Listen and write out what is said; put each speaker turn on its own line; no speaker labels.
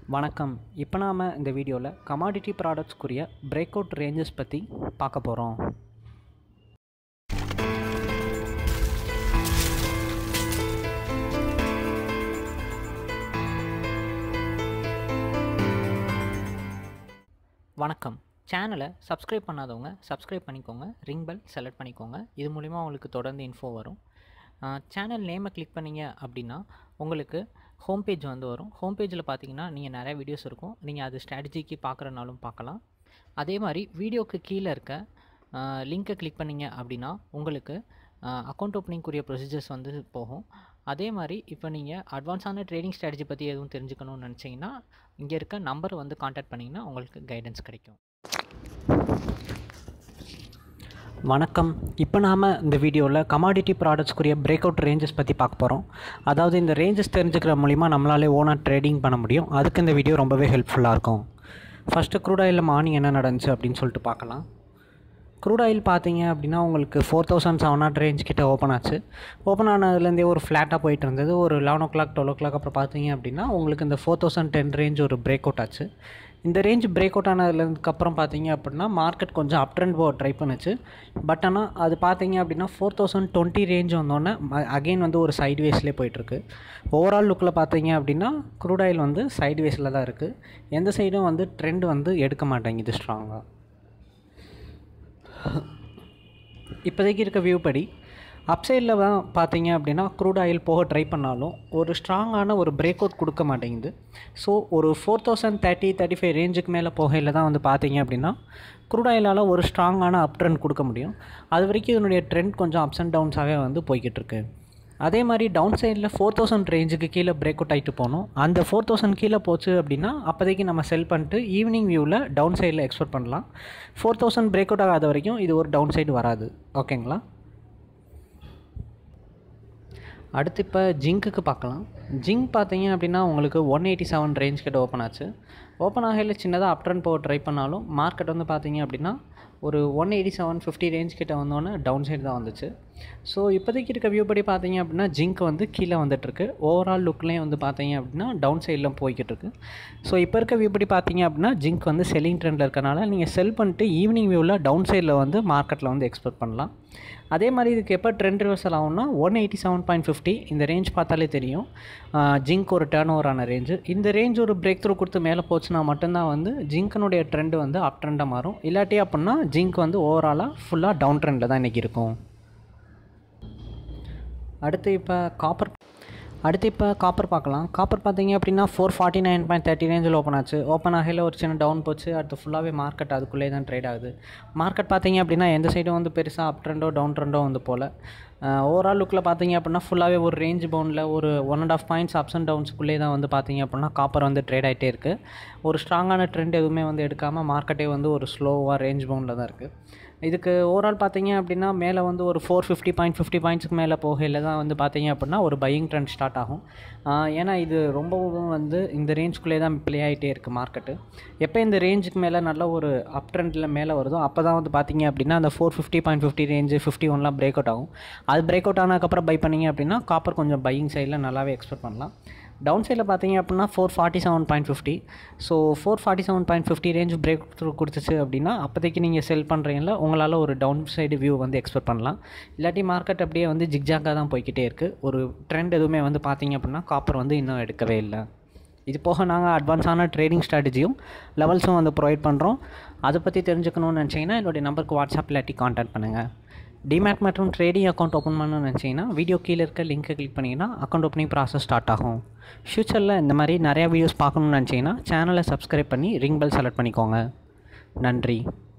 வணக்கம் இப்போ நாம் இந்த வீடியோவில் கமாடிட்டி ப்ராடக்ட்ஸ்க்குரிய பிரேக் அவுட் ரேஞ்சஸ் பற்றி பார்க்க போகிறோம் வணக்கம் சேனலை சப்ஸ்கிரைப் பண்ணாதவங்க சப்ஸ்கிரைப் பண்ணிக்கோங்க ரிங் பெல் செலக்ட் பண்ணிக்கோங்க இது மூலிமா உங்களுக்கு தொடர்ந்து இன்ஃபோ வரும் சேனல் நேமை கிளிக் பண்ணீங்க அப்படின்னா உங்களுக்கு ஹோம் பேஜ் வந்து வரும் ஹோம் பேஜில் பார்த்தீங்கன்னா நீங்கள் நிறைய வீடியோஸ் இருக்கும் நீங்கள் அது ஸ்ட்ராட்டஜிக்கு பார்க்குறனாலும் பார்க்கலாம் அதே மாதிரி வீடியோக்கு கீழே இருக்க லிங்க்கை கிளிக் பண்ணீங்க அப்படின்னா உங்களுக்கு அக்கௌண்ட் ஓப்பனிங்குரிய ப்ரொசீஜர்ஸ் வந்து போகும் அதே மாதிரி இப்போ நீங்கள் அட்வான்ஸான ட்ரேடிங் ஸ்ட்ராட்டஜி பற்றி எதுவும் தெரிஞ்சுக்கணும்னு நினச்சிங்கன்னா இங்கே இருக்க நம்பர் வந்து காண்டாக்ட் பண்ணிங்கன்னா உங்களுக்கு கைடன்ஸ் கிடைக்கும் வணக்கம் இப்போ நாம் இந்த வீடியோவில் கமாடிட்டி ப்ராடக்ட்ஸ்க்குரிய பிரேக் அவுட் ரேஞ்சஸ் பற்றி பார்க்க போகிறோம் அதாவது இந்த ரேஞ்சஸ் தெரிஞ்சுக்கிற மூலிமா நம்மளாலே ஓனாக ட்ரேடிங் பண்ண முடியும் அதுக்கு இந்த வீடியோ ரொம்பவே ஹெல்ப்ஃபுல்லாக இருக்கும் ஃபஸ்ட்டு க்ரூட் ஆயில் மார்னிங் என்ன நடந்துச்சு அப்படின்னு சொல்லிட்டு பார்க்கலாம் க்ரூட் ஆயில் பார்த்தீங்க அப்படின்னா உங்களுக்கு four thousand seven hundred range கிட்ட ஓப்பன் ஆச்சு ஓப்பன் ஆனதுலேருந்தே ஒரு ஃப்ளாட்டாக போயிட்டு இருந்தது ஒரு eleven o'clock twelve o'clock அப்புறம் பார்த்தீங்க அப்படின்னா உங்களுக்கு இந்த ஃபோர் தௌசண்ட் டென் ரேஞ்ச் ஒரு பிரேக் அவுட் ஆச்சு இந்த ரேஞ்ச் பிரேக் அவுட் ஆனதுலேருந்துக்கப்புறம் பார்த்தீங்க அப்படின்னா மார்க்கெட் கொஞ்சம் அப் ட்ரெண்ட் போக ட்ரை பண்ணுச்சு பட் ஆனால் அது பார்த்தீங்க அப்படின்னா ஃபோர் தௌசண்ட் டுவெண்ட்டி ரேஞ்ச் வந்தோடனே அகெயின் வந்து ஒரு சைடு வேஸ்லேயே போயிட்டுருக்கு ஓவரால் லுக்கில் பார்த்தீங்க அப்படின்னா க்ரூட் ஆயில் வந்து சைடு வேஸில் தான் இருக்குது எந்த சைடும் வந்து ட்ரெண்ட் வந்து எடுக்க மாட்டேங்குது ஸ்ட்ராங்காக இப்போதைக்கு இருக்க வியூ படி அப்சைடில் தான் பார்த்தீங்க அப்படின்னா க்ரூட் ஆயில் போக ட்ரை பண்ணாலும் ஒரு ஸ்ட்ராங்கான ஒரு பிரேக் அவுட் கொடுக்க மாட்டேங்குது ஸோ ஒரு four thousand thirty thirty five ரேஞ்சுக்கு மேலே போகையில் தான் வந்து பார்த்தீங்க அப்படின்னா க்ரூட் ஆயிலால் ஒரு ஸ்ட்ராங்கான அப் ட்ரெண்ட் கொடுக்க முடியும் அது வரைக்கும் இதனுடைய ட்ரெண்ட் கொஞ்சம் அப்ஸ் அண்ட் டவுன்ஸாகவே வந்து போய்கிட்டு இருக்கு அதே மாதிரி டவுன் சைடில் ஃபோர் தௌசண்ட் ரேஞ்சுக்கு கீழே பிரேக் அவுட் ஆகிட்டு போகணும் அந்த ஃபோர் தௌசண்ட் கீழே போச்சு அப்படின்னா அப்போதைக்கு நம்ம செல் பண்ணிட்டு ஈவினிங் வியூவில் டவுன் சைடில் எக்ஸ்பெக்ட் பண்ணலாம் ஃபோர் தௌசண்ட் பிரேக் அவுட் ஆகாத வரைக்கும் இது ஒரு டவுன் சைடு வராது ஓகேங்களா அடுத்து இப்போ ஜிங்க்குக்கு பார்க்கலாம் ஜிங்க் பார்த்தீங்க அப்படின்னா உங்களுக்கு ஒன் எயிட்டி செவன் ரேஞ்ச் கிட்ட ஓப்பன் ஆச்சு ஓப்பன் ஆகையில் சின்னதாக அப் ட்ரெண்ட் போக ட்ரை பண்ணாலும் மார்க்கெட் வந்து பார்த்தீங்க அப்படின்னா ஒரு one eighty seven fifty range கிட்ட வந்தோன்னே டவுன் சைடு தான் வந்துச்சு ஸோ இப்போதைக்கு இருக்க வியூ படி பார்த்தீங்க அப்படின்னா ஜிங்க் வந்து கீழே வந்துட்டுருக்கு ஓவரால் லுக்லேயும் வந்து பார்த்தீங்க அப்படின்னா டவுன் சைடில் போய்கிட்டு இருக்கு ஸோ இப்போ இருக்க வியூ படி பார்த்தீங்க அப்படின்னா ஜிங்க் வந்து செல்லிங் ட்ரெண்டில் இருக்கனால நீங்கள் செல் பண்ணிட்டு ஈவினிங் வியூவில் டவுன் சைடில் வந்து மார்க்கெட்டில் வந்து எக்ஸ்பெக்ட் பண்ணலாம் அதே மாதிரி இதுக்கு எப்போ ட்ரெண்ட் ரிவர்சல் ஆகும்னா one eighty seven point fifty இந்த ரேஞ்ச் பார்த்தாலே தெரியும் ஜிங்க் ஒரு டேர்ன் ஓவரான ரேஞ்சு இந்த ரேஞ்ச் ஒரு பிரேக் த்ரூ கொடுத்து மேலே போச்சுன்னா மட்டும்தான் வந்து ஜிங்க்கனுடைய ட்ரெண்டு வந்து அப் ட்ரெண்டாக மாறும் இல்லாட்டி அப்படின்னா ஜிங்க் வந்து ஓவராலாக ஃபுல்லாக டவுன் ட்ரெண்டில் தான் இன்றைக்கி இருக்கும் அடுத்து இப்போ காப்பர் அடுத்து இப்போ காப்பர் பார்க்கலாம் காப்பர் பார்த்தீங்க அப்படின்னா four forty nine point thirty ரேஞ்சில் ஓப்பன் ஆச்சு ஓப்பன் ஆகையில் ஒரு சின்ன டவுன் போச்சு அடுத்து ஃபுல்லாகவே மார்க்கெட் அதுக்குள்ளே தான் ட்ரேட் ஆகுது மார்க்கெட் பார்த்தீங்க அப்படின்னா எந்த சைடும் வந்து பெருசாக அப் ட்ரெண்டோ டவுன் ட்ரெண்டோ வந்து போல் ஓவரால் லுக்கில் பார்த்தீங்க அப்படின்னா ஃபுல்லாகவே ஒரு ரேஞ்ச் பவுண்டில் ஒரு one and half points ups and டவுன்ஸ்க்குள்ளே தான் வந்து பார்த்தீங்க அப்படின்னா காப்பர் வந்து ட்ரேட் ஆகிட்டே இருக்குது ஒரு ஸ்ட்ராங்கான ட்ரெண்ட் எதுவுமே வந்து எடுக்காமல் மார்க்கெட்டே வந்து ஒரு ஸ்லோவாக ரேஞ்ச் பவுண்டில் தான் இருக்குது இதுக்கு ஓவரால் பார்த்தீங்க அப்படின்னா மேலே வந்து ஒரு ஃபோர் ஃபிஃப்டி பாயிண்ட் ஃபிஃப்டி பாயிண்ட்ஸ்க்கு மேலே போகையில் தான் வந்து பார்த்தீங்க அப்படின்னா ஒரு பையிங் ட்ரெண்ட் ஸ்டார்ட் ஆகும் ஏன்னா இது ரொம்பவும் வந்து இந்த ரேஞ்சுக்குள்ளே தான் ப்ளே ஆகிட்டே இருக்குது மார்க்கெட்டு எப்போ இந்த ரேஞ்சுக்கு மேலே நல்ல ஒரு அப் ட்ரெண்டில் மேலே வருதோ அப்போ தான் வந்து பார்த்தீங்க அப்படின்னா அந்த four fifty point fifty range fifty ஒன்லாம் பிரேக் அவுட் ஆகும் அது பிரேக் அவுட் ஆனதுக்கப்புறம் பை பண்ணிங்க அப்படின்னா காப்பர் கொஞ்சம் பையிங் சைடில் நல்லாவே எக்ஸ்பெக்ட் பண்ணலாம் டவுன் சைடில் பார்த்தீங்க அப்படின்னா four forty seven point fifty so four forty seven point fifty range break through கொடுத்துச்சு அப்படின்னா அப்போதைக்கு நீங்கள் செல் பண்ணுறீங்களா உங்களால் ஒரு டவுன் சைடு வியூ வந்து எக்ஸ்பெக்ட் பண்ணலாம் இல்லாட்டி மார்க்கெட் அப்படியே வந்து ஜிக்ஜாக்காக தான் போய்கிட்டே இருக்குது ஒரு ட்ரெண்ட் எதுவுமே வந்து பார்த்தீங்க அப்படின்னா காப்பர் வந்து இன்னும் எடுக்கவே இல்லை இது போக நாங்கள் அட்வான்ஸான ட்ரேடிங் ஸ்ட்ராட்டஜியும் லெவல்ஸும் வந்து ப்ரொவைட் பண்ணுறோம் அதை பற்றி தெரிஞ்சுக்கணும்னு நினச்சிங்கன்னா என்னுடைய நம்பருக்கு வாட்ஸ்அப் இல்லாட்டி கான்டாக்ட் பண்ணுங்கள் டிமேட் மற்றும் ட்ரேடிங் அக்கௌண்ட் ஓப்பன் பண்ணணும்னு நினச்சிங்கன்னா வீடியோ கீழே இருக்க லிங்க்கை கிளிக் பண்ணிங்கன்னா அக்கௌண்ட் ஓப்பனிங் ப்ராசஸ் ஸ்டார்ட் ஆகும் ஃப்யூச்சரில் இந்த மாதிரி நிறையா வீடியோஸ் பார்க்கணுன்னு நினச்சிங்கன்னா சேனலை சப்ஸ்கிரைப் பண்ணி ரிங் பெல் செலக்ட் பண்ணிக்கோங்க நன்றி